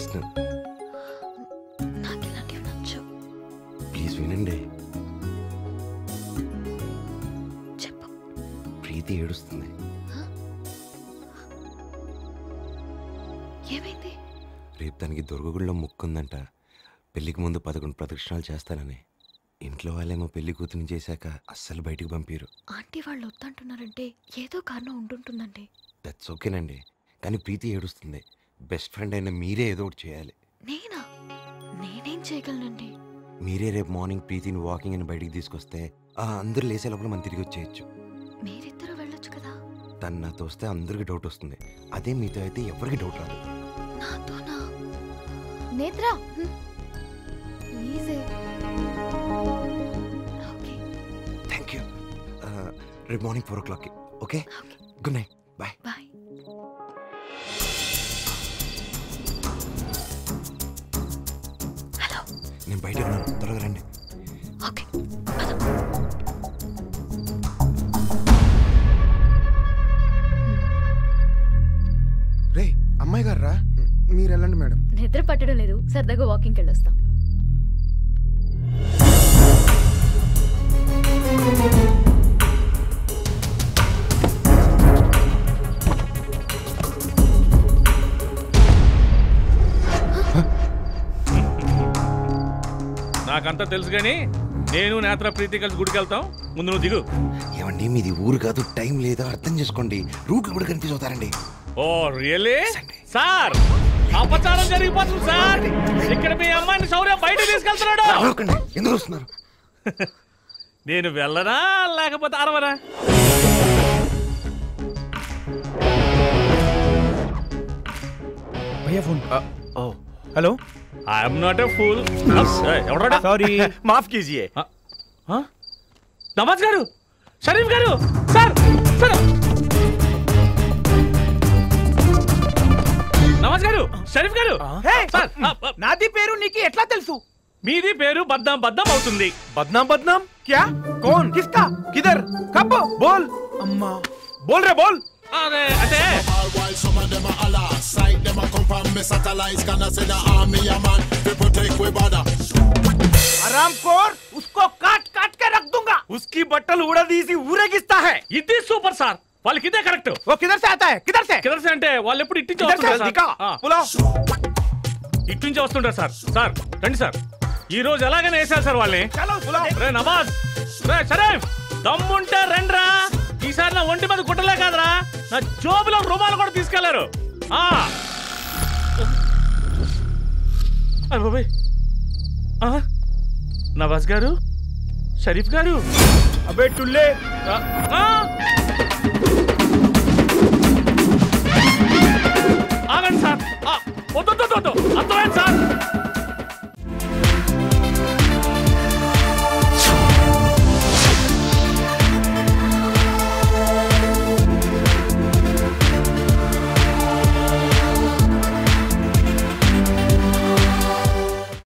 Personal నాకు ఇలాంటివి నచ్చవు ప్లీజ్ వినండి చెప్పు ప్రీతి ఏడుస్తుంది ఏమైంది రేపు తనకి దుర్గగుడిలో ముక్కుందంట పెళ్లికి ముందు పదకొండు ప్రదక్షిణాలు చేస్తానని ఇంట్లో వాళ్ళేమో పెళ్లి కూతురిని చేశాక అస్సలు బయటికి పంపిరు ఆంటీ వాళ్ళు వద్దంటున్నారంటే ఏదో కారణం ఉంటుంటుందండి దట్స్ ఓకేనండి కానీ ప్రీతి ఏడుస్తుంది బెస్ట్ ఫ్రెండ్ అయిన మీరే ఏదో ఒకటి చేయాలి నేనా నేనేం చేయగలనండి మీరే రేపు మార్నింగ్ ప్రీతిని వాకింగ్ అని బయటికి తీసుకొస్తే ఆ అందరూ లేసే లోపల మనం తిరిగి వచ్చేయచ్చు మీరిద్దరూ వెళ్ళొచ్చు కదా తను నాతో వస్తే అందరికి డౌట్ వస్తుంది అదే మీతో అయితే ఎవరికి డౌట్ రాదు నాతోనా నేత్ర ప్లీజే ఓకే థ్యాంక్ యూ రేపు మార్నింగ్ ఫోర్ ఓ క్లాక్కి okay good night bye bye hello నేను బయట ఉన్నాను త్వరగా రండి ఓకే రే అమ్మాయి గారు రా మీరు వెళ్ళండి మేడం నిద్ర పట్టడం లేదు సరదాగా వాకింగ్కి వెళ్ళొస్తాం నాకంతా తెలుసు కానీ నేను నేత్ర ప్రీతి కలిసి గుడికి వెళ్తాం ముందు నువ్వు దిగు ఏమండి మీది ఊరు కాదు టైం లేదు అర్థం చేసుకోండి రూట్లు కూడా కన్ఫ్యూజ్ అవుతారండి ఓ రియలీ సార్ అపచారం జరిగిపోతుంది సార్ ఇక్కడ మీ అమ్మాయిని శౌర్య బయట తీసుకెళ్తున్నాడు అరవకండి ఎందుకు వస్తున్నారు నేను వెళ్ళనా లేకపోతే అరవనా भैया फोन ओ hello I'm not a fool ఎవడా सॉरी माफ कीजिए నవాజ్ గారు షరీఫ్ గారు సార్ సార్ నవాజ్ గారు షరీఫ్ గారు సార్ నాది పేరు నీకు ఎట్లా తెలుసు మీది పేరు బద్దాం బద్దాం అవుతుంది बदनाम बदनाम क्या कौन किसका किधर कब बोल अम्मा बोल रे बोल అదే అంటే While some of them are Allah, sight them a come from me satellites, gonna send the army a man, people take we bother. आराम खोर उसको काट काट के रख दूंगा उसकी बट्टल उड़ा दीसी ఊరేగిస్తా है ఇది సూపర్ సార్ వాళ్ళకి ఇదే కరెక్ట్ वो किधर से आता है किधर से కిదర్ అంటే వాళ్ళు ఎప్పుడు ఇట్టించి किधर से వస్తుంటారు दिखा సార్. ఆ, बुलाओ ఇట్టించి వస్తుంటారు సార్ సార్ రండి సార్ ఈ రోజు ఎలాగైనా వేసారు సార్ వాళ్ళని चलो बुलाओ రే నవాజ్ రే షరీఫ్ దమ్ముంటే రండ్రా ఈసారి నా ఒంటి మీద గుట్టలే కాదురా నా జోబులో రుమాలు కూడా తీసుకెళ్లారు ఆ అరే బాబాయ్ ఆ, నవాజ్ గారు షరీఫ్ గారు अबे टुल्ले ఆ, ఆ. ఆగండి సార్ ఆ, వద్దు వద్దు, వద్దు అర్థమైంది సార్